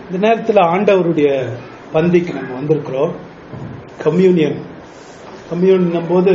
இந்த நேரத்துல ஆண்டவருடைய பந்திக்கு நம்ம வந்திருக்கிறோம் கம்யூனியன் கம்யூனியன் போது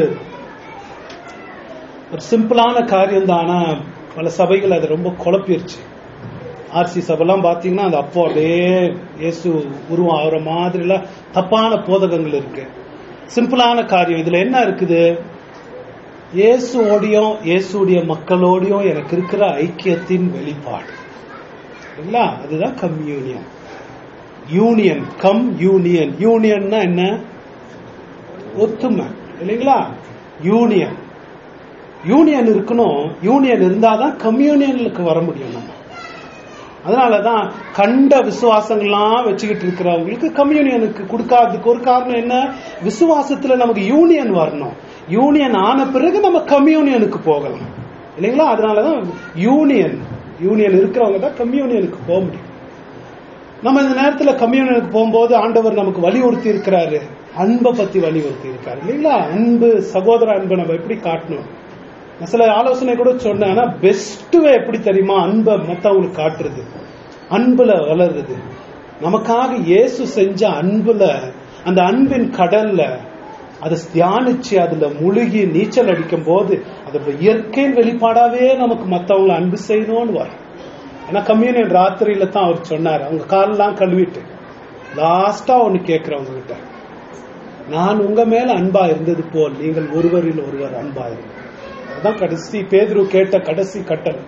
ஒரு சிம்பிளான காரியம் தான் ஆனா பல சபைகள் அது ரொம்ப குழப்பிருச்சு ஆர்சி சபைலாம் பாத்தீங்கன்னா அது அப்போ அப்படியே இயேசு உருவம் ஆகிற மாதிரி எல்லாம் தப்பான போதகங்கள் இருக்கு சிம்பிளான காரியம் இதுல என்ன இருக்குது இயேசுவோடையும் இயேசுடைய மக்களோடையும் எனக்கு இருக்கிற ஐக்கியத்தின் வெளிப்பாடு இல்லைங்களா அதுதான் கம்யூனியன் யூனியன் கம் யூனியன் யூனியன்னா என்ன ஒத்துமை இல்லைங்களா யூனியன் யூனியன் இருக்கணும் யூனியன் இருந்தாதான் கம்யூனியனுக்கு வர முடியும் நம்ம அதனாலதான் கண்ட விசுவாசங்கள்லாம் வச்சுக்கிட்டு இருக்கிறவங்களுக்கு கம்யூனியனுக்கு கொடுக்காததுக்கு ஒரு காரணம் என்ன விசுவாசத்துல நமக்கு யூனியன் வரணும் யூனியன் ஆன பிறகு நம்ம கம்யூனியனுக்கு போகலாம் இல்லைங்களா அதனாலதான் யூனியன் யூனியன் இருக்கிறவங்க தான் கம்யூனியனுக்கு போக முடியும் நம்ம இந்த நேரத்துல கம்யூனியனுக்கு போகும்போது ஆண்டவர் நமக்கு வலியுறுத்தி இருக்கிறாரு அன்பை பத்தி வலியுறுத்தி இருக்காரு இல்லைங்களா அன்பு சகோதர அன்பை நம்ம எப்படி காட்டணும் நான் சில ஆலோசனை கூட சொன்னேன் ஆனா பெஸ்ட் வே எப்படி தெரியுமா அன்பை மத்தவங்களுக்கு காட்டுறது அன்புல வளருது நமக்காக இயேசு செஞ்ச அன்புல அந்த அன்பின் கடல்ல அதை தியானிச்சு அதுல முழுகி நீச்சல் அடிக்கும் போது அதோட இயற்கையின் வெளிப்பாடாவே நமக்கு மத்தவங்களை அன்பு செய்யணும்னு வரும் ஏன்னா கம்யூனியன் ராத்திரியில தான் அவர் சொன்னார் அவங்க காலெல்லாம் கழுவிட்டு லாஸ்டா ஒன்னு கேட்கிறவங்க கிட்ட நான் உங்க மேல அன்பா இருந்தது போல் நீங்கள் ஒருவரில் ஒருவர் அன்பா இருங்க அதுதான் கடைசி பேதுரு கேட்ட கடைசி கட்டளை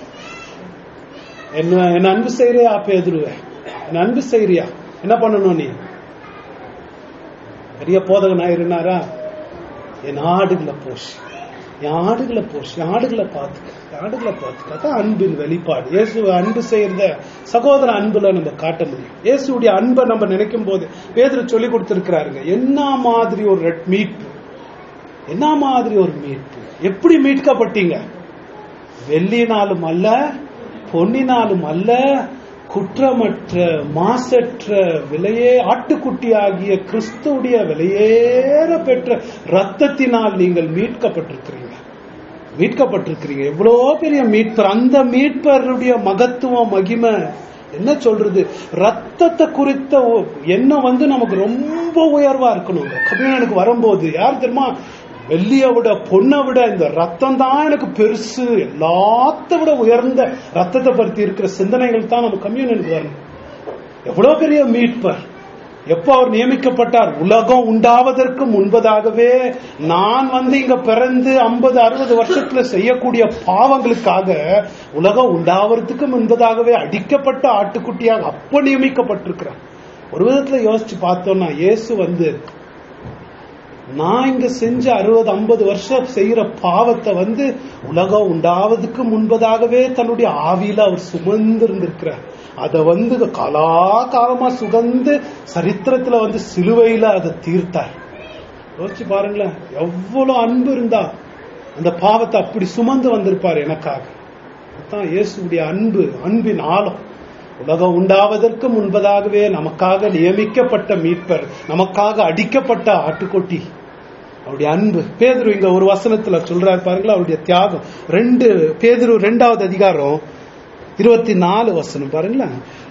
என்ன என்ன அன்பு செய்யறியா பேதுருவ என்ன அன்பு செய்யறியா என்ன பண்ணணும் நீ பெரிய போதகனா இருந்தாரா என் ஆடுகளை போஷ் என் ஆடுகளை போஷ் என் ஆடுகளை பார்த்துக்க என் ஆடுகளை பார்த்துக்க அதான் அன்பின் வெளிப்பாடு இயேசு அன்பு செய்யறத சகோதர அன்புல நம்ம காட்ட முடியும் இயேசுடைய அன்பை நம்ம நினைக்கும் போது பேதர் சொல்லி கொடுத்திருக்கிறாருங்க என்ன மாதிரி ஒரு மீட்பு என்ன மாதிரி ஒரு மீட்பு எப்படி மீட்கப்பட்டீங்க வெள்ளினாலும் அல்ல பொன்னினாலும் அல்ல குற்றமற்ற மாசற்ற விலையே ஆட்டுக்குட்டி ஆகிய கிறிஸ்துடைய விலையேற பெற்ற ரத்தத்தினால் நீங்கள் மீட்கப்பட்டிருக்கிறீங்க மீட்கப்பட்டிருக்கிறீங்க எவ்வளோ பெரிய மீட்பர் அந்த மீட்பருடைய மகத்துவம் மகிமை என்ன சொல்றது ரத்தத்தை குறித்த எண்ணம் வந்து நமக்கு ரொம்ப உயர்வா இருக்கணும் கபிலனுக்கு வரும்போது யார் தெரியுமா வெள்ளிய விட பொண்ணை விட இந்த ரத்தம் தான் எனக்கு பெருசு எல்லாத்த விட உயர்ந்த ரத்தத்தை பற்றி இருக்கிற சிந்தனைகள் தான் நம்ம கம்யூனியனுக்கு வரணும் எவ்வளவு பெரிய மீட்பர் எப்போ அவர் நியமிக்கப்பட்டார் உலகம் உண்டாவதற்கு முன்பதாகவே நான் வந்து இங்க பிறந்து ஐம்பது அறுபது வருஷத்துல செய்யக்கூடிய பாவங்களுக்காக உலகம் உண்டாவதுக்கு முன்பதாகவே அடிக்கப்பட்ட ஆட்டுக்குட்டியாக அப்ப நியமிக்கப்பட்டிருக்கிறார் ஒரு விதத்துல யோசிச்சு பார்த்தோம்னா இயேசு வந்து நான் இங்க செஞ்ச அறுபது ஐம்பது வருஷம் செய்யற பாவத்தை வந்து உலகம் உண்டாவதுக்கு முன்பதாகவே தன்னுடைய ஆவியில அவர் சுமந்து இருந்திருக்கிறார் அதை வந்து காலாகாலமா சுகந்து சரித்திரத்துல வந்து சிலுவையில அதை தீர்த்தார் யோசிச்சு பாருங்களேன் எவ்வளவு அன்பு இருந்தா அந்த பாவத்தை அப்படி சுமந்து வந்திருப்பார் எனக்காக அதுதான் இயேசுடைய அன்பு அன்பின் ஆழம் உலகம் உண்டாவதற்கு முன்பதாகவே நமக்காக நியமிக்கப்பட்ட மீட்பர் நமக்காக அடிக்கப்பட்ட ஆட்டுக்கொட்டி அவருடைய அன்பு பேதுரு இங்க ஒரு வசனத்துல சொல்றாரு பாருங்களா அவருடைய தியாகம் ரெண்டு பேதுரு ரெண்டாவது அதிகாரம் இருபத்தி நாலு வசனம் பாருங்களேன்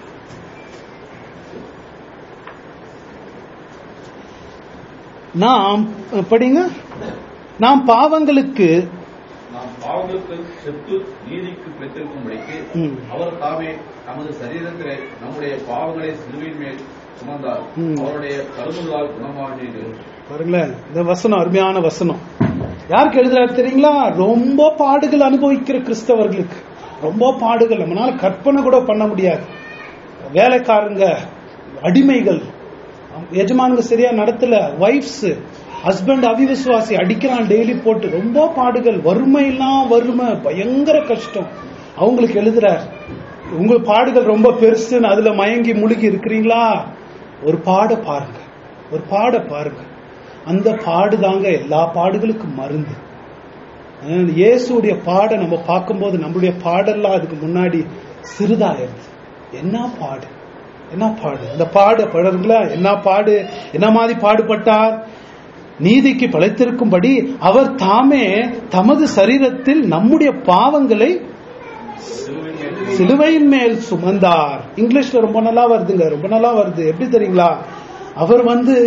நாம் படிங்க நாம் பாவங்களுக்கு நாம் பாவங்களுக்கு செத்து நீதிக்கு பெற்றிருக்கும்படிக்கு ம். அவர் தாமே நமது சரீரத்திலே நம்முடைய பாவங்களை சிலுவையின் மேல் சுமந்தார் ம். அவருடைய கருமுதலால் குணமானீர்கள் பாருங்களேன் இந்த வசனம் அருமையான வசனம் யாருக்கு எழுதுறாரு தெரியுங்களா ரொம்ப பாடுகள் அனுபவிக்கிற கிறிஸ்தவர்களுக்கு ரொம்ப பாடுகள் நம்மளால கற்பனை கூட பண்ண முடியாது வேலைக்காரங்க அடிமைகள் எஜமானுங்க சரியா நடத்தல வைஃப்ஸ் ஹஸ்பண்ட் அவிவிசுவாசி அடிக்கிறான் டெய்லி போட்டு ரொம்ப பாடுகள் வறுமையெல்லாம் வறுமை பயங்கர கஷ்டம் அவங்களுக்கு எழுதுறார் உங்க பாடுகள் ரொம்ப பெருசுன்னு அதுல மயங்கி முழுகி இருக்கிறீங்களா ஒரு பாட பாருங்க ஒரு பாட பாருங்க அந்த பாடு தாங்க எல்லா பாடுகளுக்கும் மருந்து அதனால இயேசுடைய பாட நம்ம பார்க்கும்போது நம்மளுடைய பாடெல்லாம் அதுக்கு முன்னாடி சிறிதாயிருது என்ன பாடு என்ன பாடு இந்த பாடு பாடுறீங்களா என்ன பாடு என்ன மாதிரி பாடுபட்டார் நீதிக்கு பழைத்திருக்கும்படி அவர் தாமே தமது சரீரத்தில் நம்முடைய பாவங்களை சிலுவையின் மேல் சிலுவையின் மேல் சுமந்தார் இங்கிலீஷ்ல ரொம்ப நல்லா வருதுங்க ரொம்ப நல்லா வருது எப்படி தெரியுங்களா அவர் வந்து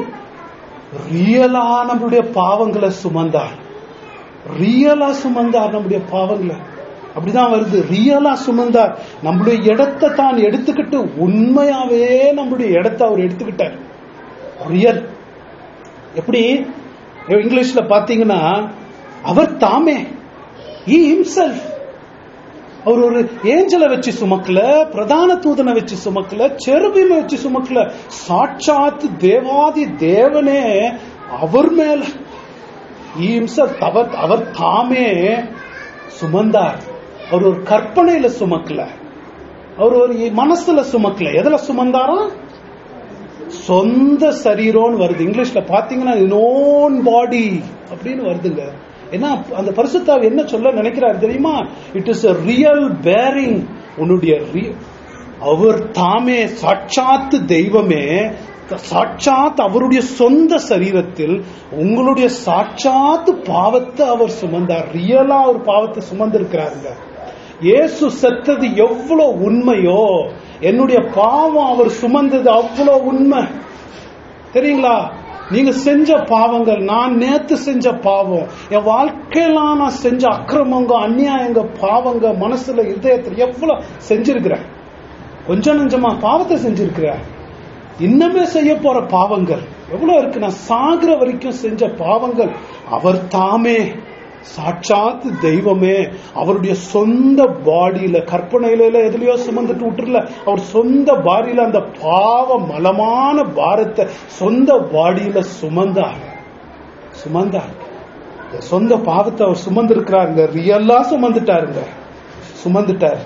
ரியலா நம்மளுடைய பாவங்களை சுமந்தார் ரியலா சுமந்தார் நம்முடைய பாவங்களை அப்படிதான் வருது ரியலா சுமந்தார் நம்மளுடைய இடத்தை தான் எடுத்துக்கிட்டு உண்மையாவே நம்மளுடைய இடத்தை அவர் எடுத்துக்கிட்டார் ரியல் எப்படி இங்கிலீஷ்ல பாத்தீங்கன்னா அவர் தாமே he himself அவர் ஒரு ஏஞ்சலை வச்சு சுமக்கல பிரதான தூதனை வச்சு சுமக்கல செருபிமை வச்சு சுமக்கல சாட்சாத் தேவாதி தேவனே அவர் மேல he himself அவர் அவர் தாமே சுமந்தார் அவர் ஒரு கற்பனையில சுமக்கல அவர் ஒரு மனசுல சுமக்கல எதுல சுமந்தாரா சொந்த சரீரம்னு வருது இங்கிலீஷ்ல பாத்தீங்கன்னா நோன் பாடி அப்படின்னு வருதுங்க ஏன்னா அந்த பரிசுத்தாവ് என்ன சொல்ல நினைக்கிறார் தெரியுமா it is a real bearing உன்னுடைய re- அவர் தாமே சாட்சாத்து தெய்வமே சாட்சாத் அவருடைய சொந்த சரீரத்தில் உங்களுடைய சாட்சாத்து பாவத்தை அவர் சுமந்தார் ரியலா அவர் பாவத்தை சுமந்திருக்கிறாருங்க இயேசு செத்தது எவ்வளவு உண்மையோ என்னுடைய பாவம் அவர் சுமந்தது அவ்வளவு உண்மை தெரியுங்களா நீங்க செஞ்ச பாவங்கள் நான் நேத்து செஞ்ச பாவம் என் வாழ்க்கையெல்லாம் நான் செஞ்ச அக்கிரமங்க அநியாயங்க பாவங்க மனசுல இதயத்துல எவ்வளவு செஞ்சிருக்கிறேன் கொஞ்சம் நஞ்சமா பாவத்தை செஞ்சிருக்கிறேன் இன்னமே செய்ய போற பாவங்கள் எவ்வளவு இருக்கு நான் சாகுற வரைக்கும் செஞ்ச பாவங்கள் அவர் தாமே சாட்சாத்து தெய்வமே அவருடைய சொந்த பாடியில கற்பனையில எதுலயோ சுமந்துட்டு விட்டுறல அவர் சொந்த பாடியில அந்த பாவ மலமான பாரத்தை சொந்த பாடியில சுமந்தார் சுமந்தார் சொந்த பாவத்தை அவர் சுமந்திருக்கிறாருங்க ரியல்லா சுமந்துட்டாருங்க சுமந்துட்டார்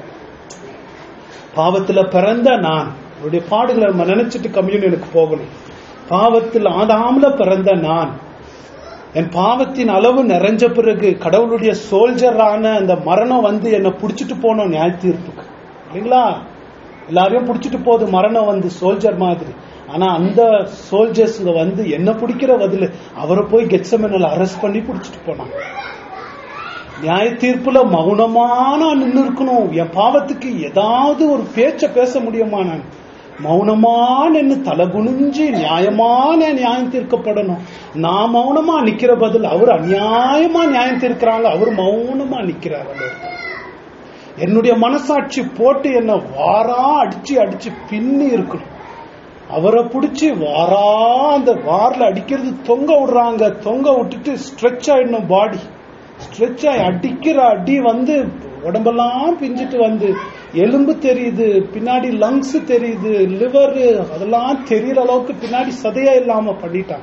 பாவத்துல பிறந்த நான் அவருடைய பாடுகளை நம்ம நினைச்சிட்டு கம்யூனியனுக்கு போகணும் பாவத்தில் ஆதாமல பிறந்த நான் என் பாவத்தின் அளவு நிறைஞ்ச பிறகு கடவுளுடைய சோல்ஜரான அந்த மரணம் வந்து என்னை புடிச்சிட்டு போனோம் நியாய தீர்ப்புக்கு இல்லைங்களா எல்லாரையும் புடிச்சிட்டு போகுது மரணம் வந்து சோல்ஜர் மாதிரி ஆனா அந்த சோல்ஜர்ஸ்ங்க வந்து என்ன பிடிக்கிற பதில் அவரை போய் கெட்சமனில் அரெஸ்ட் பண்ணி பிடிச்சிட்டு போனாங்க நியாய தீர்ப்புல மௌனமா நான் நின்று இருக்கணும் என் பாவத்துக்கு ஏதாவது ஒரு பேச்ச பேச முடியுமா நான் மௌனமா நின்று தலை குனிஞ்சு நியாயமா நான் நியாயம் தீர்க்கப்படணும் நான் மௌனமா நிக்கிற பதில் அவர் அநியாயமா நியாயம் தீர்க்கிறாங்க அவர் மௌனமா நிக்கிறார் அந்த இடத்துல. என்னுடைய மனசாட்சி போட்டு என்ன வாரா அடிச்சு அடிச்சு பின்னி இருக்கணும் அவரை பிடிச்சி வாரா அந்த வார்ல அடிக்கிறது தொங்க விடுறாங்க தொங்க விட்டுட்டு ஸ்ட்ரெச் ஆயிடணும் பாடி ஸ்ட்ரெச் ஆகி அடிக்கிற அடி வந்து உடம்பெல்லாம் பிஞ்சிட்டு வந்து எலும்பு தெரியுது பின்னாடி லங்ஸ் தெரியுது லிவர் அதெல்லாம் தெரியற அளவுக்கு பின்னாடி சதையா இல்லாம பண்ணிட்டாங்க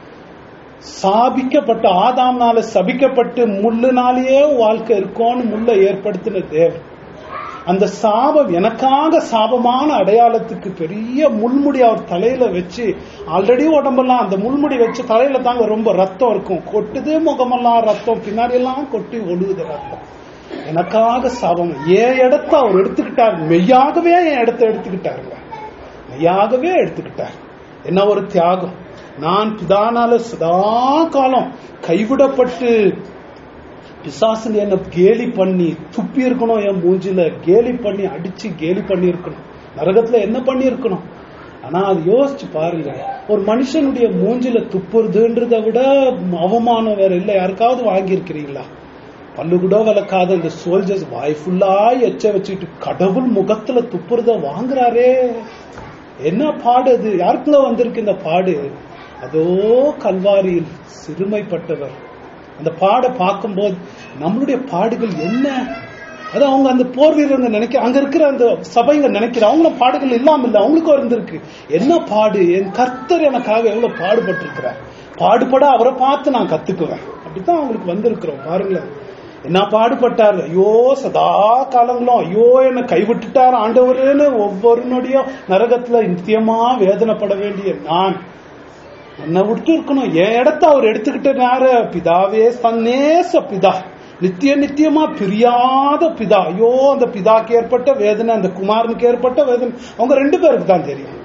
சாபிக்கப்பட்ட ஆதாம்னால சபிக்கப்பட்டு முள்ளுனாலேயே வாழ்க்கை இருக்கும்னு முள்ள ஏற்படுத்தின தேவன் அந்த சாபம் எனக்காக சாபமான அடையாளத்துக்கு பெரிய முள்முடி அவர் தலையில வச்சு ஆல்ரெடி உடம்பெல்லாம் அந்த முள்முடி வச்சு தலையில தாங்க ரொம்ப ரத்தம் இருக்கும் கொட்டுது முகமெல்லாம் ரத்தம் பின்னாடி எல்லாம் கொட்டி ஒழுகுது ரத்தம் எனக்காக சாபம் என் இடத்த அவர் எடுத்துக்கிட்டார் மெய்யாகவே என் இடத்த எடுத்துக்கிட்டாருங்க மெய்யாகவே எடுத்துக்கிட்டார் என்ன ஒரு தியாகம் நான் பிதானால சதா காலம் கைவிடப்பட்டு பிசாசுங்க என்ன கேலி பண்ணி துப்பி இருக்கணும் என் மூஞ்சில கேலி பண்ணி அடிச்சு கேலி பண்ணி இருக்கணும் நரகத்துல என்ன பண்ணி இருக்கணும் ஆனா அது யோசிச்சு பாருங்க ஒரு மனுஷனுடைய மூஞ்சில துப்புறதுன்றத விட அவமானம் வேற இல்ல யாருக்காவது வாங்கி இருக்கிறீங்களா பல்லு கூட விளக்காத இந்த சோல்ஜர்ஸ் வாய் ஃபுல்லா எச்ச வச்சுட்டு கடவுள் முகத்துல துப்புறத வாங்குறாரே என்ன பாடு அது யாருக்குள்ள வந்திருக்கு இந்த பாடு அதோ கல்வாரியில் சிறுமைப்பட்டவர் அந்த பாட பார்க்கும்போது நம்மளுடைய பாடுகள் என்ன அது அவங்க அந்த போர் வீரங்க நினைக்க அங்க இருக்கிற அந்த சபைங்க நினைக்கிற அவங்களும் பாடுகள் இல்லாம இல்ல அவங்களுக்கும் இருந்திருக்கு என்ன பாடு என் கர்த்தர் எனக்காக எவ்வளவு பாடுபட்டிருக்கிறார் பாடுபட அவரை பார்த்து நான் கத்துக்குவேன் அப்படித்தான் அவங்களுக்கு வந்திருக்கிறோம் பாருங்களேன் என்ன பாடுபட்டார் ஐயோ சதா காலங்களும் ஐயோ என்ன கைவிட்டுட்டார் ஆண்டவருன்னு ஒவ்வொரு நொடியும் நரகத்துல நித்தியமா வேதனைப்பட வேண்டிய நான் என்னை விட்டு இருக்கணும் என் இடத்த அவர் எடுத்துக்கிட்டனார பிதாவே சன்னேச பிதா நித்திய நித்தியமா பிரியாத பிதா ஐயோ அந்த பிதாக்கு ஏற்பட்ட வேதனை அந்த குமாரனுக்கு ஏற்பட்ட வேதனை அவங்க ரெண்டு பேருக்கு தான் தெரியும்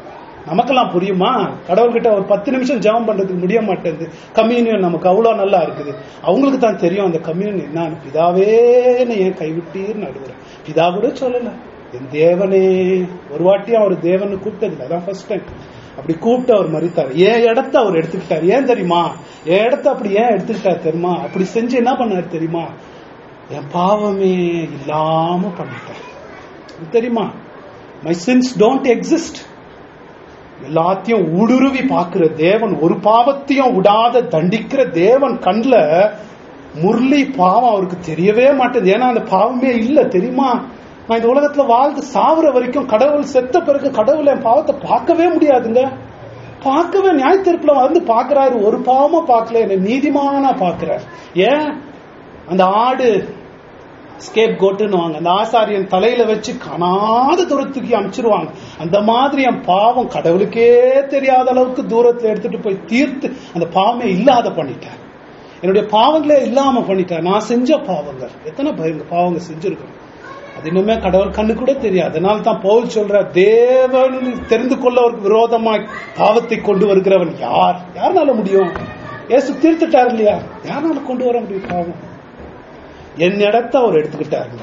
நமக்கெல்லாம் புரியுமா கடவுள்கிட்ட ஒரு பத்து நிமிஷம் ஜெபம் பண்றதுக்கு முடிய மாட்டேங்குது கம்யூனியன் நமக்கு அவ்வளவு நல்லா இருக்குது அவங்களுக்கு தான் தெரியும் அந்த கம்யூனியன் என்ன பிதாவே ஏன் கைவிட்டீர்னு நடுவுறேன் பிதா கூட சொல்லல என் தேவனே ஒரு வாட்டியும் அவர் தேவன் கூப்பிட்டதில்ல அதான் ஃபர்ஸ்ட் டைம் அப்படி கூப்பிட்டு அவர் மறித்தார் என் இடத்த அவர் எடுத்துக்கிட்டார் ஏன் தெரியுமா என் இடத்த அப்படி ஏன் எடுத்துக்கிட்டார் தெரியுமா அப்படி செஞ்சு என்ன பண்ணாரு தெரியுமா என் பாவமே இல்லாம பண்ணிட்டார் இது தெரியுமா மை சின்ஸ் டோன்ட் எக்ஸிஸ்ட் எல்லாத்தையும் ஊடுருவி பார்க்கிற தேவன் ஒரு பாவத்தையும் விடாத தண்டிக்கிற தேவன் கண்ல முரளி பாவம் அவருக்கு தெரியவே மாட்டேது ஏன்னா அந்த பாவமே இல்ல தெரியுமா நான் இந்த உலகத்துல வாழ்ந்து சாவுற வரைக்கும் கடவுள் செத்த பிறகு கடவுள் என் பாவத்தை பார்க்கவே முடியாதுங்க பார்க்கவே நியாயத்தீர்ப்புல வந்து பார்க்கறாரு ஒரு பாவமா பார்க்கல என்ன நீதிமானா பார்க்கிறார் ஏன் அந்த ஆடு ஸ்கேப் கோட்டுன்னு அந்த ஆசாரியன் தலையில வச்சு காணாத தூரத்துக்கு அனுப்பிச்சிருவாங்க அந்த மாதிரி என் பாவம் கடவுளுக்கே தெரியாத அளவுக்கு தூரத்துல எடுத்துட்டு போய் தீர்த்து அந்த பாவமே இல்லாத பண்ணிட்டார் என்னுடைய பாவங்களே இல்லாம பண்ணிட்டார் நான் செஞ்ச பாவங்கள் எத்தனை பயங்க பாவங்கள் செஞ்சிருக்கோம் அது இன்னுமே கடவுள் கண்ணு கூட தெரியாது அதனால தான் பவுல் சொல்ற தேவன் தெரிந்து கொள்ள ஒரு விரோதமாய் பாவத்தை கொண்டு வருகிறவன் யார் யாருனால முடியும் ஏசு தீர்த்துட்டார் இல்லையா யாருனால கொண்டு வர முடியும் பாவம் என் இடத்த அவர் எடுத்துக்கிட்டாருங்க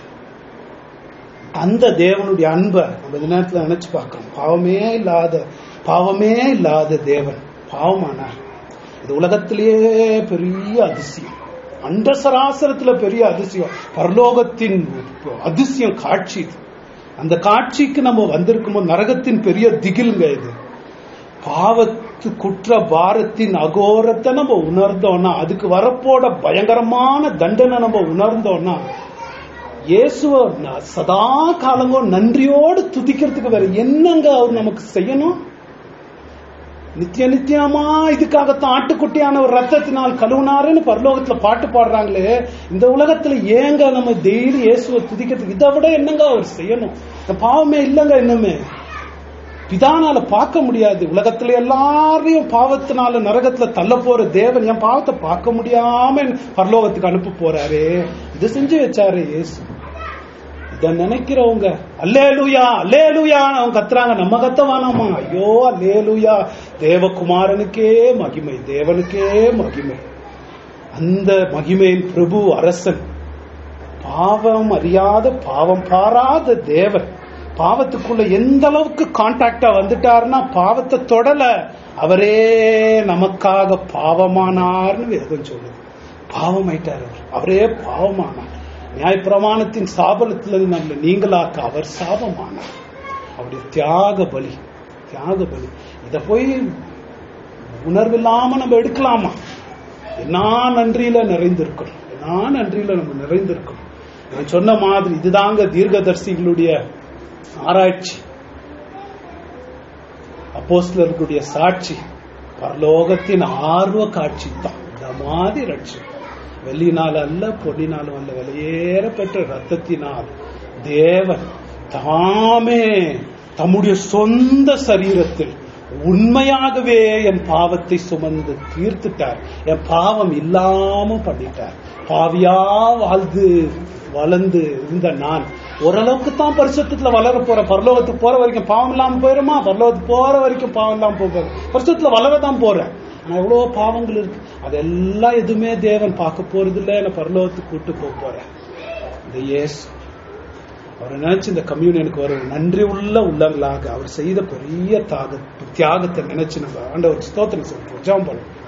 அந்த தேவனுடைய அன்பை நம்ம இந்த நேரத்துல நினைச்சு பார்க்கணும் பாவமே இல்லாத பாவமே இல்லாத தேவன் பாவமானார் இது உலகத்திலேயே பெரிய அதிசயம் அண்ட சராசரத்துல பெரிய அதிசயம் பரலோகத்தின் அதிசயம் காட்சி இது அந்த காட்சிக்கு நம்ம வந்திருக்கும் நரகத்தின் பெரிய திகிலுங்க இது பாவத்து குற்ற பாரத்தின் அகோரத்தை நம்ம உணர்ந்தோம்னா அதுக்கு வரப்போட பயங்கரமான தண்டனை நம்ம உணர்ந்தோம்னா இயேசுவ சதா காலங்கோ நன்றியோடு துதிக்கிறதுக்கு வேற என்னங்க அவர் நமக்கு செய்யணும் நித்திய நித்தியமா இதுக்காகத்தான் ஆட்டுக்குட்டியான ஒரு ரத்தத்தினால் கழுவுனாருன்னு பரலோகத்துல பாட்டு பாடுறாங்களே இந்த உலகத்துல ஏங்க நம்ம டெய்லி இயேசுவை துதிக்கிறதுக்கு இதை விட என்னங்க அவர் செய்யணும் இந்த பாவமே இல்லைங்க இன்னுமே பிதானால பார்க்க முடியாது உலகத்துல எல்லாரையும் பாவத்தினால நரகத்துல தள்ள போற தேவன் என் பாவத்தை பார்க்க முடியாம பரலோகத்துக்கு அனுப்ப போறாரு இதை செஞ்சு வச்சாரு இயேசு இத நினைக்கிறவங்க அல்லேலுயா அல்லேலுயா அவங்க கத்துறாங்க நம்ம கத்த வேணாமா ஐயோ அல்லேலுயா தேவகுமாரனுக்கே மகிமை தேவனுக்கே மகிமை அந்த மகிமையின் பிரபு அரசன் பாவம் அறியாத பாவம் பாராத தேவன் பாவத்துக்குள்ள எந்த அளவுக்கு கான்டாக்டா வந்துட்டாருன்னா பாவத்தை தொடல அவரே நமக்காக பாவமானார்னு வேதம் சொல்லுது பாவமாயிட்டார் அவர் அவரே பாவமானார் நியாயப்பிரமாணத்தின் சாபலத்திலிருந்து நம்மளை நீங்களாக்க அவர் சாபமானார் அவருடைய தியாக பலி தியாக பலி இத போய் உணர்வில்லாம நம்ம எடுக்கலாமா என்ன நன்றியில நிறைந்திருக்கணும் என்ன நன்றியில நம்ம நிறைந்திருக்கணும் நான் சொன்ன மாதிரி இதுதாங்க தீர்க்கதர்சிகளுடைய ஆராய்ச்சி அப்போஸ்லர்களுடைய சாட்சி பரலோகத்தின் ஆர்வ காட்சி தான் இந்த மாதிரி ரட்சி வெள்ளினால் அல்ல பொன்னினாலும் அல்ல வெளியேற பெற்ற ரத்தத்தினால் தேவன் தாமே தம்முடைய சொந்த சரீரத்தில் உண்மையாகவே என் பாவத்தை சுமந்து தீர்த்துட்டார் என் பாவம் இல்லாம பண்ணிட்டார் பாவியா வாழ்ந்து வளர்ந்து இருந்த நான் ஓரளவுக்கு தான் பரிசுத்தத்துல வளர போற பரலோகத்துக்கு போற வரைக்கும் பாவம் இல்லாம போயிருமா பரலோகத்துக்கு போற வரைக்கும் பாவம் இல்லாம போக பரிசுத்தத்துல வளரதான் போறேன் ஆனா எவ்வளவு பாவங்கள் இருக்கு அதெல்லாம் எதுவுமே தேவன் பார்க்க போறது இல்ல என்ன பரலோகத்துக்கு கூட்டு போக போறேன் இந்த இயேசு அவரை நினைச்சு இந்த கம்யூனியனுக்கு வர நன்றி உள்ள உள்ளங்களாக அவர் செய்த பெரிய தாக தியாகத்தை நினைச்சு நம்ம ஆண்டவர் ஸ்தோத்திரம் சொல்றோம் ஜாம் பண்ணுவோம்